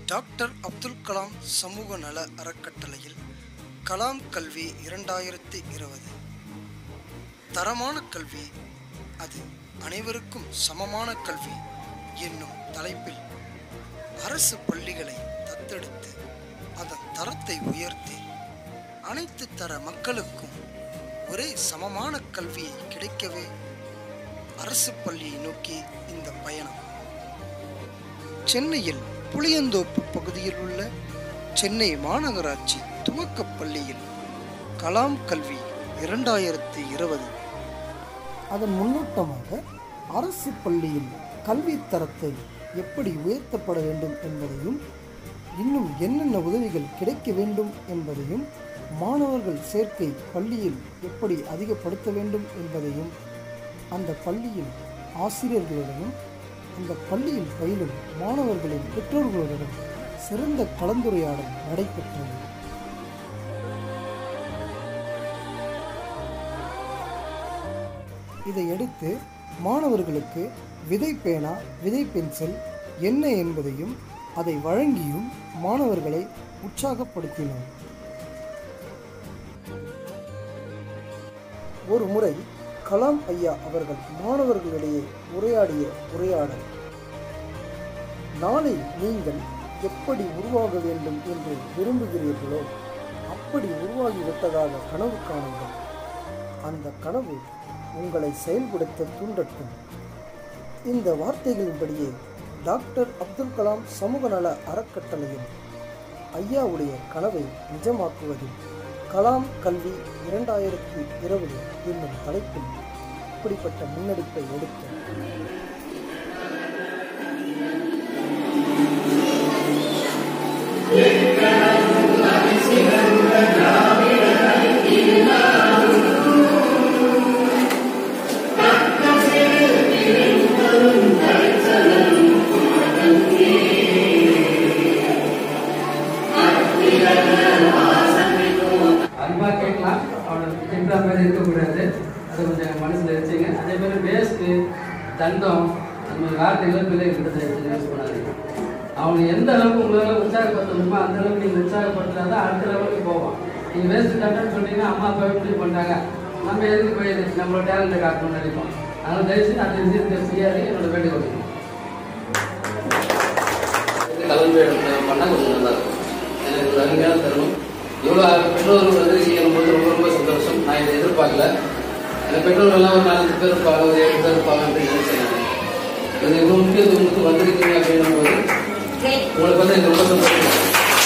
Doctor Abdul Kalam சமூக நல அறக்கட்டளையில் கலாம் கல்வி இரண்டாயிரத்தி இருபது தரமான கல்வி அது அனைவருக்கும் சமமான கல்வி என்னும் தலைப்பில் அரசு பள்ளிகளை தத்தெடுத்து அதன் தரத்தை உயர்த்தி அனைத்து தர மக்களுக்கும் ஒரே சமமான கல்வியை கிடைக்கவே அரசு பள்ளியை நோக்கி இந்த பயணம் சென்னையில் புளியந்தோப்பு பகுதியில் உள்ள சென்னை மாநகராட்சி துவக்கப் பள்ளியில் கலாம் கல்வி இரண்டாயிரத்தி இருபது அதன் முன்னோட்டமாக அரசு பள்ளியில் கல்வி தரத்தை எப்படி உயர்த்தப்பட வேண்டும் என்பதையும் இன்னும் என்னென்ன உதவிகள் கிடைக்க வேண்டும் என்பதையும் மாணவர்கள் சேர்க்கை பள்ளியில் எப்படி அதிகப்படுத்த வேண்டும் என்பதையும் அந்த பள்ளியில் ஆசிரியர்களுடனும் அந்த பள்ளியில் பயிலும் மாணவர்களின் பெற்றோர்களுடனும் சிறந்த கலந்துரையாடல் நடைபெற்றது இதையடுத்து மாணவர்களுக்கு விதை பேனா விதை பென்சில் என்ன என்பதையும் அதை வழங்கியும் மாணவர்களை உற்சாகப்படுத்தினோம் ஒரு முறை கலாம் ஐயா அவர்கள் மாணவர்களிடையே உரையாடிய உரையாடல் நாளை நீங்கள் எப்படி உருவாக வேண்டும் என்று விரும்புகிறீர்களோ அப்படி உருவாகிவிட்டதாக கனவு காணுங்கள் அந்த கனவு உங்களை செயல்படுத்த தூண்டட்டும் இந்த வார்த்தைகளின்படியே டாக்டர் அப்துல் கலாம் சமூக நல அறக்கட்டளையில் ஐயாவுடைய கனவை நிஜமாக்குவதில் கலாம் கல்வி இரண்டாயிரத்தி இருபது என்னும் தலைப்பில் இப்படிப்பட்ட முன்னெடுப்பை எடுக்க அன்பா கேட்கலாம் அவனை திட்டுற மாதிரி இருக்கக்கூடாது அது கொஞ்சம் மனசில் வச்சுங்க அதே மாதிரி வேஸ்ட்டு தண்டம் அந்த மாதிரி வார்த்தைகளை பிள்ளைகிட்ட யூஸ் பண்ணாதீங்க அவனை எந்த அளவுக்கு உங்களால் உற்சாகப்படுத்த முடியுமோ அந்த அளவுக்கு நீங்கள் உற்சாகப்படுத்தினா தான் அடுத்த லெவலுக்கு போவான் நீங்கள் வேஸ்ட்டு தண்டம்னு சொன்னீங்கன்னா அம்மா அப்பா எப்படி பண்ணிட்டாங்க நம்ம எதுக்கு போய் இது நம்மளோட டேலண்ட்டை காட்டணும்னு நினைப்போம் அதனால தயவுசெய்து அந்த விஷயத்தை செய்யாது என்னோட வேண்டுகோள் கலந்து பண்ணால் கொஞ்சம் நல்லா இருக்கும் எனக்கு ஒரு அருமையான தருணம் இவ்வளோ பெற்றோர்கள் வந்து போது ரொம்ப ரொம்ப சந்தோஷம் நான் இதை எதிர்பார்க்கல எனக்கு பெற்றோர்கள்லாம் ஒரு நாலஞ்சு பேர் இருப்பாங்க ஒரு ஏழு பேர் இருப்பாங்க அப்படின்னு நினைச்சேன் இது இவ்வளோ முக்கியத்துவத்துக்கு வந்திருக்கீங்க அப்படின்னும் போது உங்களுக்கு வந்து எனக்கு ரொம்ப சந்தோஷம்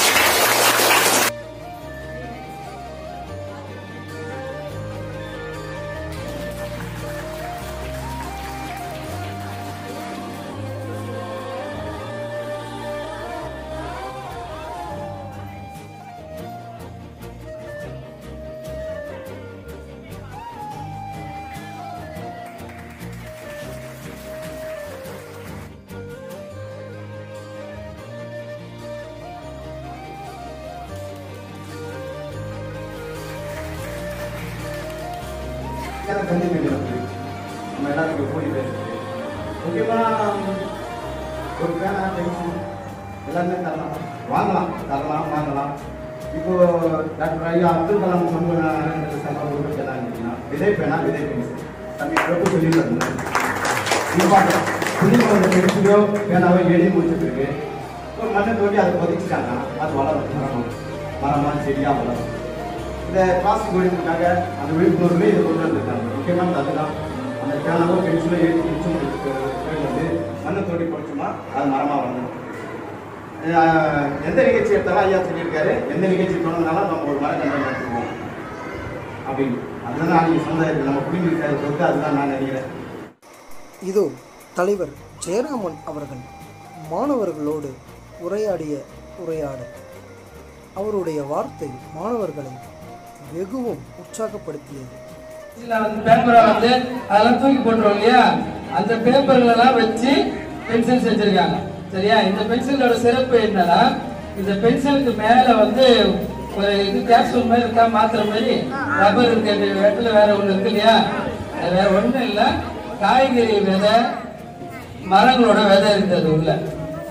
எனக்கு தண்ணி மீன் வந்து நம்ம எல்லாத்துக்கும் கூடி பேசுறது முக்கியமாக ஒரு பேனா பென்சில் எல்லாமே தரலாம் வாங்கலாம் தரலாம் வாங்கலாம் இப்போ டாக்டர் ஐயா அப்துல் கலாம் சமூக சங்கம் உறுப்பினர் என்னன்னா விதை பேனா விதை பென்சில் தம்பி பிரபு சொல்லியிருந்தாங்க இம்பார்ட்டன் புள்ளிமலை பென்சிலோ பேனாவோ எழுதி முடிச்ச பிறகு ஒரு மண்ணை தோண்டி அதை புதைச்சிட்டாங்கன்னா அது வளரும் மரம் மரமாக செடியாக வளரும் இந்த பிளாஸ்டிக் ஒழிப்புக்காக அந்த விழிப்புணர்வுல இதை கொண்டு வந்திருக்காங்க முக்கியமானது அதுதான் அந்த பேனாவோ பென்சிலோ எழுதி முடிச்சு வந்து மண்ணை தோண்டி படிச்சோமா அது மரமாக வந்துடும் அஹ் எந்த நிகழ்ச்சி எடுத்தாலும் ஐயா சொல்லியிருக்காரு எந்த நிகழ்ச்சி தொடங்கினாலும் நம்ம ஒரு மரக்கன்றை நடத்துவோம் அப்படின்னு அதுதான் அன்னைக்கு சொந்த நம்ம குடிநீர் பொறுத்து அதுதான் நான் நினைக்கிறேன் இதோ தலைவர் ஜெயராமன் அவர்கள் மாணவர்களோடு உரையாடிய உரையாடல் அவருடைய வார்த்தை மாணவர்களை வெகுவும் உற்சாகப்படுத்தியது இதுல வந்து பேப்பரை வந்து அதெல்லாம் தூக்கி போட்டுருவோம் இல்லையா அந்த பேப்பர்கள் எல்லாம் வச்சு பென்சில் செஞ்சிருக்காங்க சரியா இந்த பென்சிலோட சிறப்பு என்னன்னா இந்த பென்சிலுக்கு மேல வந்து ஒரு இது கேப்சூல் மாதிரி இருக்கா மாத்திர மாதிரி ரப்பர் இருக்கு அந்த இடத்துல வேற ஒண்ணு இருக்கு இல்லையா அது வேற ஒண்ணும் இல்ல காய்கறி விதை மரங்களோட விதை இருந்தது உள்ள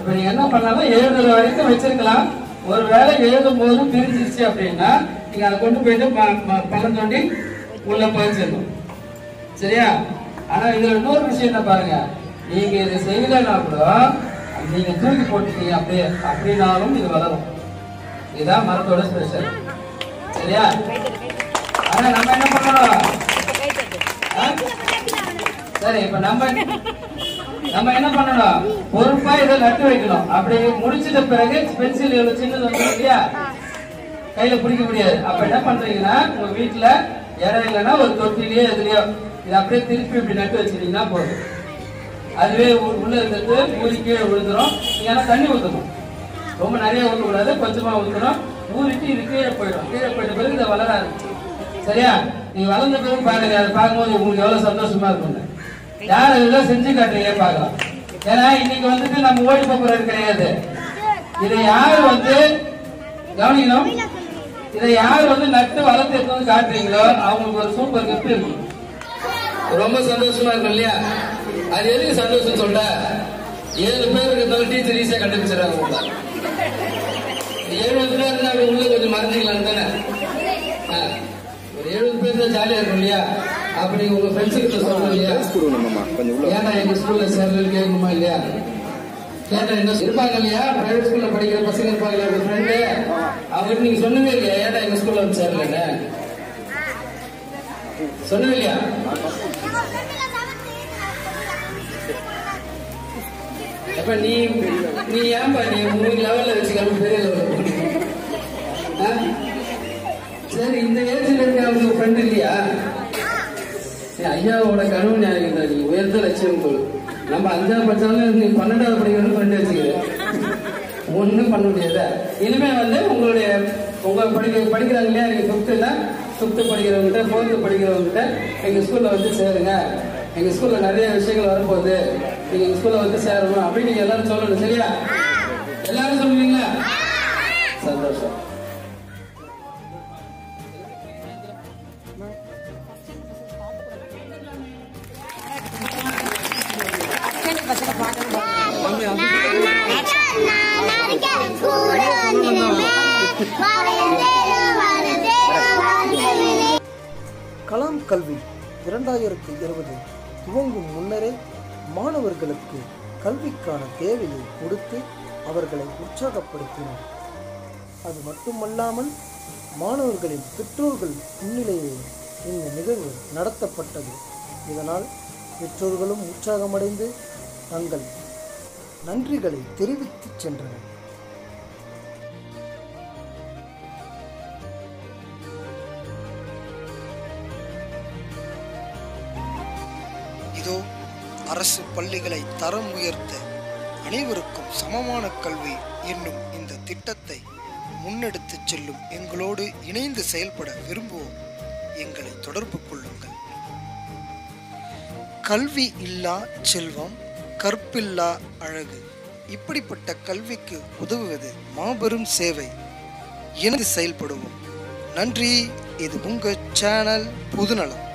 இப்ப நீங்க என்ன பண்ணாலும் எழுதுற வரைக்கும் வச்சிருக்கலாம் ஒருவேளை எழுதும் போது பிரிஞ்சிருச்சு அப்படின்னா நீங்க அதை கொண்டு போயிட்டு ம- ம- பள்ளம் தோண்டி உள்ள பதிச்சிடணும் சரியா ஆனா இதுல இன்னொரு விஷயம் என்ன பாருங்க நீங்க இதை செய்யலைன்னா கூட நீங்க தூக்கி போட்டுட்டீங்க அப்படியே அப்படின்னாலும் இது வளரும் இதுதான் மரத்தோட ஸ்பெஷல் சரியா ஆனா நம்ம என்ன பண்ணணும் ஆ? சரி இப்ப நம்ம நம்ம என்ன பண்ணணும் பொறுப்பா இதை நட்டு வைக்கணும் அப்படி முடிச்சிட்ட பிறகு பென்சில் எவ்வளவு சின்னது வந்து இல்லையா கையில பிடிக்க முடியாது அப்ப என்ன பண்றீங்கன்னா உங்க வீட்டுல இடம் இல்லைன்னா ஒரு தொட்டிலேயோ எதுலயோ இதை அப்படியே திருப்பி இப்படி நட்டு வச்சிட்டீங்கன்னா போதும் அதுவே உ- உள்ள இருந்துட்டு ஊறி கீழே விழுந்துரும் நீங்க ஆனா தண்ணி ஊத்தணும் ரொம்ப நிறைய ஊற்றக்கூடாது கொஞ்சமா ஊற்றணும் ஊறிட்டு இது கீழே போயிடும் கீழே போயிட்ட பிறகு இதை வளர ஆரம்பிச்சிடும் சரியா நீங்க வளர்ந்த பிறகு பாருங்க அதை பார்க்கும்போது உங்களுக்கு எவ்வளவு சந்தோஷமா இருக்கும்னு யார் இதெல்லாம் செஞ்சு காட்டுறீங்க பார்க்கலாம் ஏன்னா இன்னைக்கு வந்துட்டு நம்ம ஓடி போறது கிடையாது இதை யார் வந்து கவனிக்கணும் இதை யார் வந்து நட்டு வளர்த்து எடுத்து வந்து காட்டுறீங்களோ அவங்களுக்கு ஒரு சூப்பர் கிஃப்ட் இருக்கும் ரொம்ப சந்தோஷமா இருக்கும் இல்லையா அது எதுக்கு சந்தோஷம் சொல்ற ஏழு பேர் இருக்கிறதால டீச்சர் ஈஸியா கண்டுபிடிச்சிடறாங்க உங்களை. எழுபது பேர் இருந்தா அப்படி உள்ள கொஞ்சம் மறைஞ்சிக்கலாம் தானே ஆ, ஒரு எழுபது பேர் தான் ஜாலியா இருக்கும் இல்லையா அப்படி உங்க ஃப்ரெண்ட்ஸ் கிட்ட சொல்லணும் இல்லையா ஏன்டா எங்க ஸ்கூல்ல சேர்றது கேட்கணுமா இல்லையா கேட்டா என்ன இருப்பாங்க இல்லையா பிரைவேட் ஸ்கூல்ல படிக்கிற பசங்க இருப்பாங்க இல்லையா உங்க ஃப்ரெண்டு அவங்களுக்கு நீங்க சொன்னவே இல்லையா ஏன்டா எங்க ஸ்கூல்ல வந்து சேரலன்னு சொன்னவே இல்லையா அப்ப நீ நீ ஏன்பா நீ மூணு லெவல்ல வச்சுக்காம பெரிய லெவல்ல சரி இந்த ஏஜ்ல இருக்க அவங்க ஃப்ரெண்ட் இல்லையா ஏய், ஐயாவோட கனவு ஞாபகம் தான் நீ உயர்ந்த லட்சியம் போல் நம்ம அஞ்சாவது படிச்சாலும் நீ பன்னெண்டாவது படிக்கிறது ஃப்ரெண்ட் வச்சுக்கிறேன் ஒண்ணும் பண்ண முடியாது இனிமே வந்து உங்களுடைய உங்க படிக்க படிக்கிறாங்க இல்லையா நீங்க ஃபிஃப்த்துல ஃபிஃப்த்து படிக்கிறவங்ககிட்ட ஃபோர்த்து படிக்கிறவங்ககிட்ட எங்க ஸ்கூல்ல வந்து சேருங்க எங்க ஸ்கூல்ல நிறைய விஷயங்கள் வரப்போகுது நீங்க எங்க ஸ்கூல்ல வந்து சேரணும் அப்படின்னு நீங்க எல்லாரும் சொல்லணும் சரியா எல்லாரும் சொல்லுவீங்களா சந்தோஷம் கலாம் கல்வி இரண்டாயிரத்தி இருபது துவங்கும் முன்னரே மாணவர்களுக்கு கல்விக்கான தேவையை கொடுத்து அவர்களை உற்சாகப்படுத்தினார் அது மட்டுமல்லாமல் மாணவர்களின் பெற்றோர்கள் முன்னிலையில் இந்த நிகழ்வு நடத்தப்பட்டது இதனால் பெற்றோர்களும் உற்சாகமடைந்து தங்கள் நன்றிகளை தெரிவித்துச் சென்றனர் இதோ அரசு பள்ளிகளை தரம் உயர்த்த அனைவருக்கும் சமமான கல்வி என்னும் இந்த திட்டத்தை முன்னெடுத்துச் செல்லும் எங்களோடு இணைந்து செயல்பட விரும்புவோம் எங்களை தொடர்பு கொள்ளுங்கள் கல்வி இல்லா செல்வம் கற்பில்லா அழகு இப்படிப்பட்ட கல்விக்கு உதவுவது மாபெரும் சேவை இணைந்து செயல்படுவோம் நன்றி இது உங்கள் சேனல் புதுநலம்